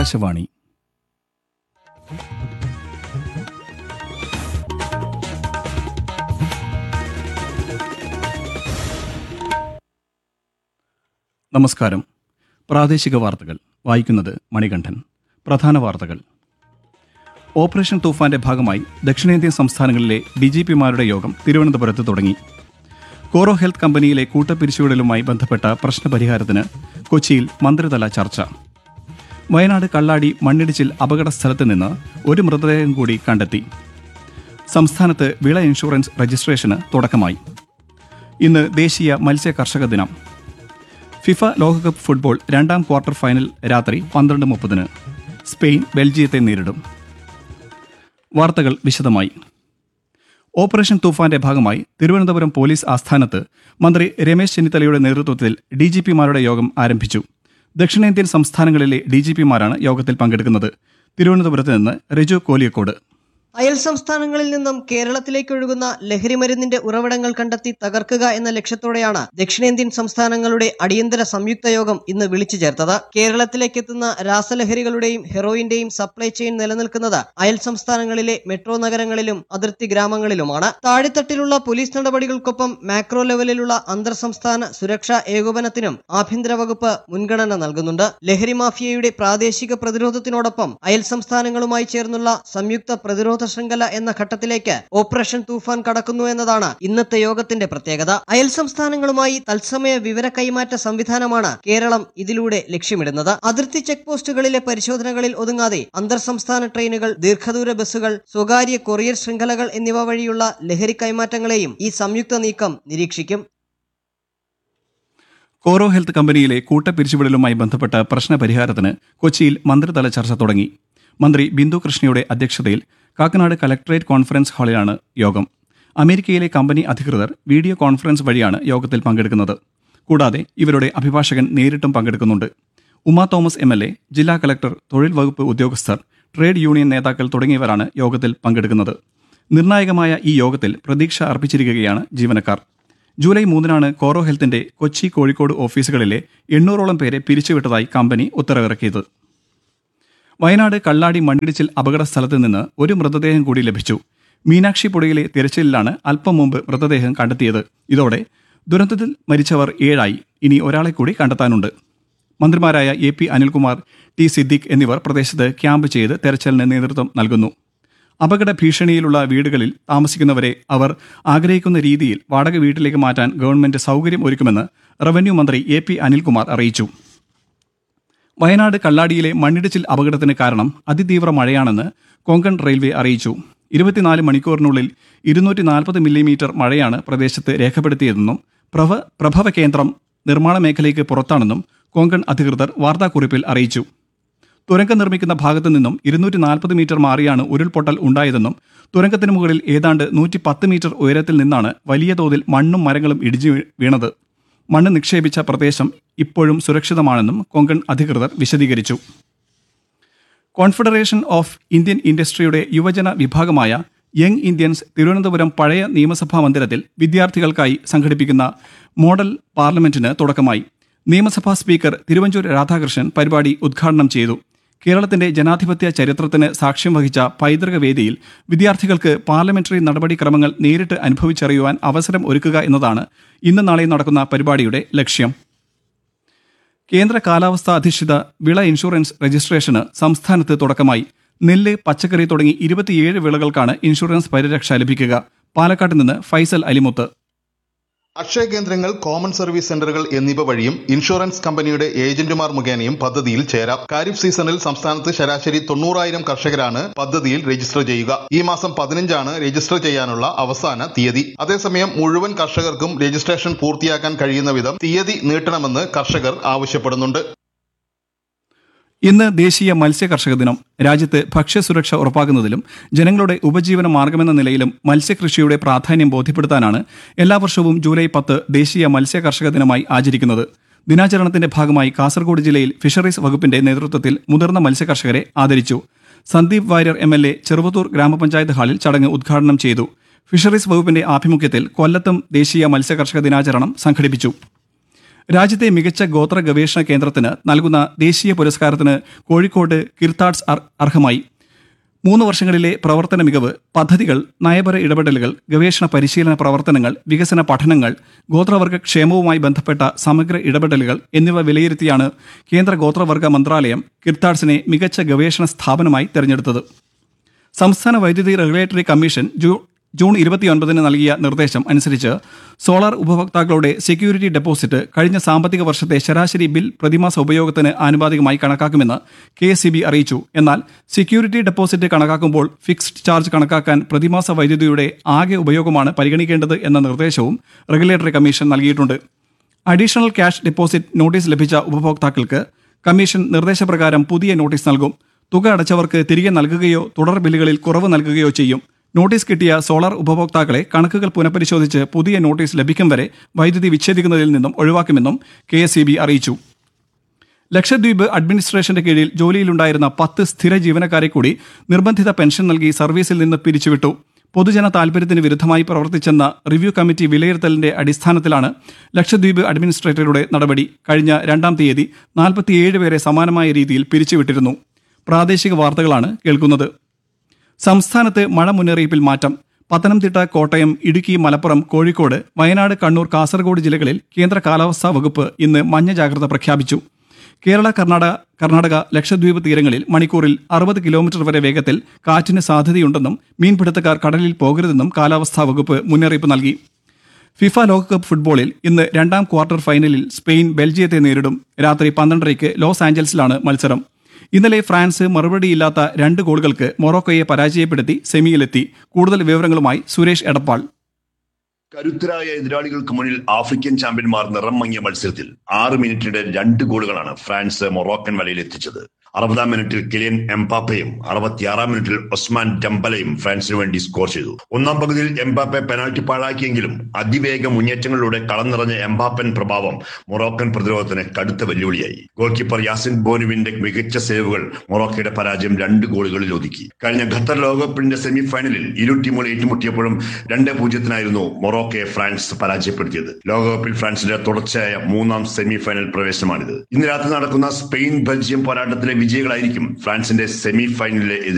ആകാശവാണി നമസ്കാരം പ്രാദേശിക വാർത്തകൾ വായിക്കുന്നത് മണികണ്ഠൻ പ്രധാന വാർത്തകൾ ഓപ്പറേഷൻ തൂഫാന്റെ ഭാഗമായി ദക്ഷിണേന്ത്യൻ സംസ്ഥാനങ്ങളിലെ ഡി ജി പിമാരുടെ യോഗം തിരുവനന്തപുരത്ത് തുടങ്ങി കോറോ ഹെൽത്ത് കമ്പനിയിലെ കൂട്ടപ്പിരിച്ചുവിടലുമായി ബന്ധപ്പെട്ട പ്രശ്നപരിഹാരത്തിന് കൊച്ചിയിൽ മന്ത്രിതല ചർച്ച വയനാട് കള്ളാടി മണ്ണിടിച്ചിൽ അപകട സ്ഥലത്ത് നിന്ന് ഒരു മൃതദേഹം കൂടി കണ്ടെത്തി സംസ്ഥാനത്ത് വിള ഇൻഷുറൻസ് രജിസ്ട്രേഷന് തുടക്കമായി ഇന്ന് ദേശീയ മത്സ്യ കർഷക ദിനം ഫിഫ ലോകകപ്പ് ഫുട്ബോൾ രണ്ടാം ക്വാർട്ടർ ഫൈനൽ രാത്രി പന്ത്രണ്ട് മുപ്പതിന് സ്പെയിൻ ബെൽജിയത്തെ നേരിടും വാർത്തകൾ വിശദമായി ഓപ്പറേഷൻ തൂഫാന്റെ ഭാഗമായി തിരുവനന്തപുരം പോലീസ് ആസ്ഥാനത്ത് മന്ത്രി രമേശ് ചെന്നിത്തലയുടെ നേതൃത്വത്തിൽ ഡി ജി പിമാരുടെ യോഗം ആരംഭിച്ചു ദക്ഷിണേന്ത്യൻ സംസ്ഥാനങ്ങളിലെ ഡി ജി പിമാരാണ് യോഗത്തിൽ പങ്കെടുക്കുന്നത് തിരുവനന്തപുരത്ത് നിന്ന് റിജു കോലിയക്കോട് അയൽ സംസ്ഥാനങ്ങളിൽ നിന്നും കേരളത്തിലേക്ക് ഒഴുകുന്ന ലഹരിമരുന്നിന്റെ ഉറവിടങ്ങൾ കണ്ടെത്തി തകർക്കുക എന്ന ലക്ഷ്യത്തോടെയാണ് ദക്ഷിണേന്ത്യൻ സംസ്ഥാനങ്ങളുടെ അടിയന്തര സംയുക്ത യോഗം ഇന്ന് വിളിച്ചു ചേർത്തത് കേരളത്തിലേക്ക് എത്തുന്ന രാസലഹരികളുടെയും ഹെറോയിന്റെയും സപ്ലൈ ചെയിൻ നിലനിൽക്കുന്നത് അയൽ സംസ്ഥാനങ്ങളിലെ മെട്രോ നഗരങ്ങളിലും അതിർത്തി ഗ്രാമങ്ങളിലുമാണ് താഴെത്തട്ടിലുള്ള പോലീസ് നടപടികൾക്കൊപ്പം മാക്രോ ലെവലിലുള്ള അന്തർ സംസ്ഥാന സുരക്ഷാ ഏകോപനത്തിനും ആഭ്യന്തര വകുപ്പ് മുൻഗണന നൽകുന്നുണ്ട് ലഹരി മാഫിയയുടെ പ്രാദേശിക പ്രതിരോധത്തിനോടൊപ്പം അയൽ സംസ്ഥാനങ്ങളുമായി ചേർന്നുള്ള സംയുക്ത പ്രതിരോധ ശൃംഖല എന്ന ഘട്ടത്തിലേക്ക് ഓപ്പറേഷൻ തൂഫാൻ കടക്കുന്നു എന്നതാണ് ഇന്നത്തെ യോഗത്തിന്റെ പ്രത്യേകത അയൽ സംസ്ഥാനങ്ങളുമായി തത്സമയ വിവര കൈമാറ്റ സംവിധാനമാണ് കേരളം ഇതിലൂടെ ലക്ഷ്യമിടുന്നത് അതിർത്തി ചെക്ക് പോസ്റ്റുകളിലെ പരിശോധനകളിൽ ഒതുങ്ങാതെ അന്തർ സംസ്ഥാന ട്രെയിനുകൾ ദീർഘദൂര ബസ്സുകൾ സ്വകാര്യ കൊറിയർ ശൃംഖലകൾ എന്നിവ വഴിയുള്ള ലഹരി കൈമാറ്റങ്ങളെയും ഈ സംയുക്ത നീക്കം നിരീക്ഷിക്കും കോറോ ഹെൽത്ത് കമ്പനിയിലെ കൂട്ടപ്പിരിച്ചുവിടലുമായി ബന്ധപ്പെട്ട പ്രശ്നപരിഹാരത്തിന് കൊച്ചിയിൽ മന്ത്രിതല ചർച്ച തുടങ്ങി മന്ത്രി ബിന്ദു കൃഷ്ണയുടെ അധ്യക്ഷതയിൽ കാക്കനാട് കലക്ടറേറ്റ് കോൺഫറൻസ് ഹാളിലാണ് യോഗം അമേരിക്കയിലെ കമ്പനി അധികൃതർ വീഡിയോ കോൺഫറൻസ് വഴിയാണ് യോഗത്തിൽ പങ്കെടുക്കുന്നത് കൂടാതെ ഇവരുടെ അഭിഭാഷകൻ നേരിട്ടും പങ്കെടുക്കുന്നുണ്ട് Uma Thomas M L A ജില്ലാ കലക്ടർ തൊഴിൽ വകുപ്പ് ഉദ്യോഗസ്ഥർ ട്രേഡ് യൂണിയൻ നേതാക്കൾ തുടങ്ങിയവരാണ് യോഗത്തിൽ പങ്കെടുക്കുന്നത് നിർണായകമായ ഈ യോഗത്തിൽ പ്രതീക്ഷ അർപ്പിച്ചിരിക്കുകയാണ് ജീവനക്കാർ ജൂലൈ മൂന്നിനാണ് കോറോ ഹെൽത്തിന്റെ കൊച്ചി കോഴിക്കോട് ഓഫീസുകളിലെ എണ്ണൂറോളം പേരെ പിരിച്ചുവിട്ടതായി കമ്പനി ഉത്തരവിറക്കിയത് വയനാട് കള്ളാടി മണ്ണിടിച്ചിൽ അപകട സ്ഥലത്ത് നിന്ന് ഒരു മൃതദേഹം കൂടി ലഭിച്ചു മീനാക്ഷി പുഴയിലെ തിരച്ചിലിലാണ് അല്പം മുമ്പ് മൃതദേഹം കണ്ടെത്തിയത് ഇതോടെ ദുരന്തത്തിൽ മരിച്ചവർ ഏഴായി ഇനി ഒരാളെ കൂടി കണ്ടെത്താനുണ്ട് മന്ത്രിമാരായ A P Anilkumar T Siddique എന്നിവർ പ്രദേശത്ത് ക്യാമ്പ് ചെയ്ത് തെരച്ചിലിന് നേതൃത്വം നൽകുന്നു അപകട ഭീഷണിയിലുള്ള വീടുകളിൽ താമസിക്കുന്നവരെ അവർ ആഗ്രഹിക്കുന്ന രീതിയിൽ വാടക വീട്ടിലേക്ക് മാറ്റാൻ ഗവൺമെന്റ് സൗകര്യം ഒരുക്കുമെന്ന് റവന്യൂ മന്ത്രി എ പി അനിൽകുമാർ അറിയിച്ചു വയനാട് കള്ളാടിയിലെ മണ്ണിടിച്ചിൽ അപകടത്തിന് കാരണം അതിതീവ്ര മഴയാണെന്ന് കൊങ്കൺ റെയിൽവേ അറിയിച്ചു ഇരുപത്തിനാല് മണിക്കൂറിനുള്ളിൽ ഇരുന്നൂറ്റി നാൽപ്പത് മില്ലിമീറ്റർ മഴയാണ് പ്രദേശത്ത് രേഖപ്പെടുത്തിയതെന്നും പ്രഭ പ്രഭവ കേന്ദ്രം നിർമ്മാണ മേഖലയ്ക്ക് പുറത്താണെന്നും കൊങ്കൺ അധികൃതർ വാർത്താക്കുറിപ്പിൽ അറിയിച്ചു തുരങ്കം നിർമ്മിക്കുന്ന ഭാഗത്തു നിന്നും ഇരുന്നൂറ്റി നാൽപ്പത് മീറ്റർ മാറിയാണ് ഉരുൾപൊട്ടൽ ഉണ്ടായതെന്നും തുരങ്കത്തിന് മുകളിൽ ഏതാണ്ട് നൂറ്റി പത്ത് മീറ്റർ ഉയരത്തിൽ നിന്നാണ് വലിയ തോതിൽ മണ്ണും മരങ്ങളും ഇടിഞ്ഞു വീ- വീണത് മണ്ണ് നിക്ഷേപിച്ച പ്രദേശം ഇപ്പോഴും സുരക്ഷിതമാണെന്നും കൊങ്കൺ അധികൃതർ വിശദീകരിച്ചു കോൺഫെഡറേഷൻ ഓഫ് ഇന്ത്യൻ ഇൻഡസ്ട്രിയുടെ യുവജന വിഭാഗമായ യങ് ഇന്ത്യൻസ് തിരുവനന്തപുരം പഴയ നിയമസഭാ മന്ദിരത്തിൽ വിദ്യാർത്ഥികൾക്കായി സംഘടിപ്പിക്കുന്ന മോഡൽ പാർലമെന്റിന് തുടക്കമായി നിയമസഭാ സ്പീക്കർ തിരുവഞ്ചൂർ രാധാകൃഷ്ണൻ പരിപാടി ഉദ്ഘാടനം ചെയ്തു കേരളത്തിന്റെ ജനാധിപത്യ ചരിത്രത്തിന് സാക്ഷ്യം വഹിച്ച പൈതൃക വേദിയിൽ വിദ്യാർത്ഥികൾക്ക് പാർലമെന്ററി നടപടിക്രമങ്ങൾ നേരിട്ട് അനുഭവിച്ചറിയുവാൻ അവസരം ഒരുക്കുക എന്നതാണ് ഇന്ന് നാളെ നടക്കുന്ന പരിപാടിയുടെ ലക്ഷ്യം കേന്ദ്ര കാലാവസ്ഥാ അധിഷ്ഠിത വിള ഇൻഷുറൻസ് രജിസ്ട്രേഷന് സംസ്ഥാനത്ത് തുടക്കമായി നെല്ല് പച്ചക്കറി തുടങ്ങി ഇരുപത്തിയേഴ് വിളകൾക്കാണ് ഇൻഷുറൻസ് പരിരക്ഷ ലഭിക്കുക പാലക്കാട്ട് നിന്ന് ഫൈസൽ അലിമുത്ത് അക്ഷയ കേന്ദ്രങ്ങൾ കോമൺ സർവീസ് സെന്ററുകൾ എന്നിവ വഴിയും ഇൻഷുറൻസ് കമ്പനിയുടെ ഏജന്റുമാർ മുഖേനയും പദ്ധതിയിൽ ചേരാം ഖാരിഫ് സീസണിൽ സംസ്ഥാനത്ത് ശരാശരി തൊണ്ണൂറായിരം കർഷകരാണ് പദ്ധതിയിൽ രജിസ്റ്റർ ചെയ്യുക ഈ മാസം പതിനഞ്ചാണ് രജിസ്റ്റർ ചെയ്യാനുള്ള അവസാന തീയതി അതേസമയം മുഴുവൻ കർഷകർക്കും രജിസ്ട്രേഷൻ പൂർത്തിയാക്കാൻ കഴിയുന്ന വിധം തീയതി നീട്ടണമെന്ന് കർഷകർ ആവശ്യപ്പെടുന്നുണ്ട് ഇന്ന് ദേശീയ മത്സ്യ കർഷക ദിനം രാജ്യത്ത് ഭക്ഷ്യസുരക്ഷ ഉറപ്പാക്കുന്നതിലും ജനങ്ങളുടെ ഉപജീവന മാർഗമെന്ന നിലയിലും മത്സ്യകൃഷിയുടെ പ്രാധാന്യം ബോധ്യപ്പെടുത്താനാണ് എല്ലാ വർഷവും ജൂലൈ പത്ത് ദേശീയ മത്സ്യ കർഷക ദിനമായി ആചരിക്കുന്നത് ദിനാചരണത്തിന്റെ ഭാഗമായി കാസർഗോഡ് ജില്ലയിൽ ഫിഷറീസ് വകുപ്പിന്റെ നേതൃത്വത്തിൽ മുതിർന്ന മത്സ്യകർഷകരെ ആദരിച്ചു Sandeep Warrier M L A Cheruvathur ഗ്രാമപഞ്ചായത്ത് ഹാളിൽ ചടങ്ങ് ഉദ്ഘാടനം ചെയ്തു ഫിഷറീസ് വകുപ്പിന്റെ ആഭിമുഖ്യത്തിൽ കൊല്ലത്തും ദേശീയ മത്സ്യകർഷക ദിനാചരണം സംഘടിപ്പിച്ചു രാജ്യത്തെ മികച്ച ഗോത്ര ഗവേഷണ കേന്ദ്രത്തിന് നൽകുന്ന ദേശീയ പുരസ്കാരത്തിന് കോഴിക്കോട് കിർത്താഡ്സ് അർ- അർഹമായി മൂന്ന് വർഷങ്ങളിലെ പ്രവർത്തന മികവ് പദ്ധതികൾ നയപര ഇടപെടലുകൾ ഗവേഷണ പരിശീലന പ്രവർത്തനങ്ങൾ വികസന പഠനങ്ങൾ ഗോത്രവർഗ ക്ഷേമവുമായി ബന്ധപ്പെട്ട സമഗ്ര ഇടപെടലുകൾ എന്നിവ വിലയിരുത്തിയാണ് കേന്ദ്ര ഗോത്രവർഗ മന്ത്രാലയം കിർത്താഡ്സിനെ മികച്ച ഗവേഷണ സ്ഥാപനമായി തെരഞ്ഞെടുത്തത് സംസ്ഥാന വൈദ്യുതി റെഗുലേറ്ററി കമ്മീഷൻ ജൂ ജൂൺ ഇരുപത്തിയൊൻപതിന് നൽകിയ നിർദ്ദേശം അനുസരിച്ച് സോളാർ ഉപഭോക്താക്കളുടെ സെക്യൂരിറ്റി ഡെപ്പോസിറ്റ് കഴിഞ്ഞ സാമ്പത്തിക വർഷത്തെ ശരാശരി ബിൽ പ്രതിമാസ ഉപയോഗത്തിന് ആനുപാതികമായി കണക്കാക്കുമെന്ന് കെ അറിയിച്ചു എന്നാൽ സെക്യൂരിറ്റി ഡെപ്പോസിറ്റ് കണക്കാക്കുമ്പോൾ ഫിക്സ്ഡ് ചാർജ് കണക്കാക്കാൻ പ്രതിമാസ വൈദ്യുതിയുടെ ആകെ ഉപയോഗമാണ് പരിഗണിക്കേണ്ടത് എന്ന നിർദ്ദേശവും റെഗുലേറ്ററി കമ്മീഷൻ നൽകിയിട്ടുണ്ട് അഡീഷണൽ ക്യാഷ് ഡെപ്പോസിറ്റ് നോട്ടീസ് ലഭിച്ച ഉപഭോക്താക്കൾക്ക് കമ്മീഷൻ നിർദ്ദേശപ്രകാരം പുതിയ നോട്ടീസ് നൽകും തുക അടച്ചവർക്ക് തിരികെ നൽകുകയോ തുടർ ബില്ലുകളിൽ കുറവ് നൽകുകയോ ചെയ്യും നോട്ടീസ് കിട്ടിയ സോളാർ ഉപഭോക്താക്കളെ കണക്കുകൾ പുനഃപരിശോധിച്ച് പുതിയ നോട്ടീസ് ലഭിക്കും വരെ വൈദ്യുതി വിച്ഛേദിക്കുന്നതിൽ നിന്നും ഒഴിവാക്കുമെന്നും കെ അറിയിച്ചു ലക്ഷദ്വീപ് അഡ്മിനിസ്ട്രേഷന്റെ കീഴിൽ ജോലിയിലുണ്ടായിരുന്ന പത്ത് സ്ഥിര ജീവനക്കാരെ കൂടി നിർബന്ധിത പെൻഷൻ നൽകി സർവീസിൽ നിന്ന് പിരിച്ചുവിട്ടു പൊതുജന താൽപര്യത്തിന് വിരുദ്ധമായി പ്രവർത്തിച്ചെന്ന റിവ്യൂ കമ്മിറ്റി വിലയിരുത്തലിന്റെ അടിസ്ഥാനത്തിലാണ് ലക്ഷദ്വീപ് അഡ്മിനിസ്ട്രേറ്ററുടെ നടപടി കഴിഞ്ഞ രണ്ടാം തീയതി നാൽപ്പത്തിയേഴ് പേരെ സമാനമായ രീതിയിൽ പിരിച്ചുവിട്ടിരുന്നു പ്രാദേശിക വാർത്തകളാണ് കേൾക്കുന്നത് സംസ്ഥാനത്ത് മഴ മുന്നറിയിപ്പിൽ മാറ്റം പത്തനംതിട്ട കോട്ടയം ഇടുക്കി മലപ്പുറം കോഴിക്കോട് വയനാട് കണ്ണൂർ കാസർഗോഡ് ജില്ലകളിൽ കേന്ദ്ര കാലാവസ്ഥാ വകുപ്പ് ഇന്ന് മഞ്ഞ ജാഗ്രത പ്രഖ്യാപിച്ചു കേരള കർണാടക കർണാടക ലക്ഷദ്വീപ് തീരങ്ങളിൽ മണിക്കൂറിൽ അറുപത് കിലോമീറ്റർ വരെ വേഗത്തിൽ കാറ്റിന് സാധ്യതയുണ്ടെന്നും മീൻപിടുത്തക്കാർ കടലിൽ പോകരുതെന്നും കാലാവസ്ഥാ വകുപ്പ് മുന്നറിയിപ്പ് നൽകി ഫിഫ ലോകകപ്പ് ഫുട്ബോളിൽ ഇന്ന് രണ്ടാം ക്വാർട്ടർ ഫൈനലിൽ സ്പെയിൻ ബെൽജിയത്തെ നേരിടും രാത്രി പന്ത്രണ്ടരയ്ക്ക് ലോസ് ആഞ്ചൽസിലാണ് മത്സരം ഇന്നലെ ഫ്രാൻസ് മറുപടിയില്ലാത്ത രണ്ട് ഗോളുകൾക്ക് മൊറോക്കോയെ പരാജയപ്പെടുത്തി സെമിയിലെത്തി കൂടുതൽ വിവരങ്ങളുമായി സുരേഷ് എടപ്പാൾ കരുത്തരായ എതിരാളികൾക്ക് മുന്നിൽ ആഫ്രിക്കൻ ചാമ്പ്യന്മാർ നിറം മങ്ങിയ മത്സരത്തിൽ ആറ് മിനിറ്റിന്റെ രണ്ട് ഗോളുകളാണ് ഫ്രാൻസ് മൊറോക്കൻ വലയിൽ എത്തിച്ചത് അറുപതാം മിനിറ്റിൽ കിലിയൻ എംപാപ്പയും അറുപത്തിയാറാം മിനിറ്റിൽ ഒസ്മാൻ ഡംബലയും ഫ്രാൻസിന് വേണ്ടി സ്കോർ ചെയ്തു ഒന്നാം പകുതിയിൽ എംപാപ്പെ പെനാൽറ്റി പാഴാക്കിയെങ്കിലും അതിവേഗ മുന്നേറ്റങ്ങളിലൂടെ കളം നിറഞ്ഞ എംപാപ്പൻ പ്രഭാവം മൊറോക്കൻ പ്രതിരോധത്തിന് കടുത്ത വെല്ലുവിളിയായി ഗോൾ കീപ്പർ യാസിൻ ബോനുവിന്റെ മികച്ച സേവുകൾ മൊറോക്കയുടെ പരാജയം രണ്ട് ഗോളുകളിൽ ഒതുക്കി കഴിഞ്ഞ ഖത്തർ ലോകകപ്പിന്റെ സെമി ഫൈനലിൽ ഇരു ടീമുകൾ ഏറ്റുമുട്ടിയപ്പോഴും രണ്ട് പൂജ്യത്തിനായിരുന്നു മൊറോക്കയെ ഫ്രാൻസ് പരാജയപ്പെടുത്തിയത് ലോകകപ്പിൽ ഫ്രാൻസിന്റെ തുടർച്ചയായ മൂന്നാം സെമി ഫൈനൽ പ്രവേശനമാണിത് ഇന്ന് രാത്രി നടക്കുന്ന സ്പെയിൻ ബെൽജിയം പോരാട്ടത്തിലെ വിജയികളായിരിക്കും ഫ്രാൻസിന്റെ സെമി ഫൈനലിലെ എതിരാളികൾ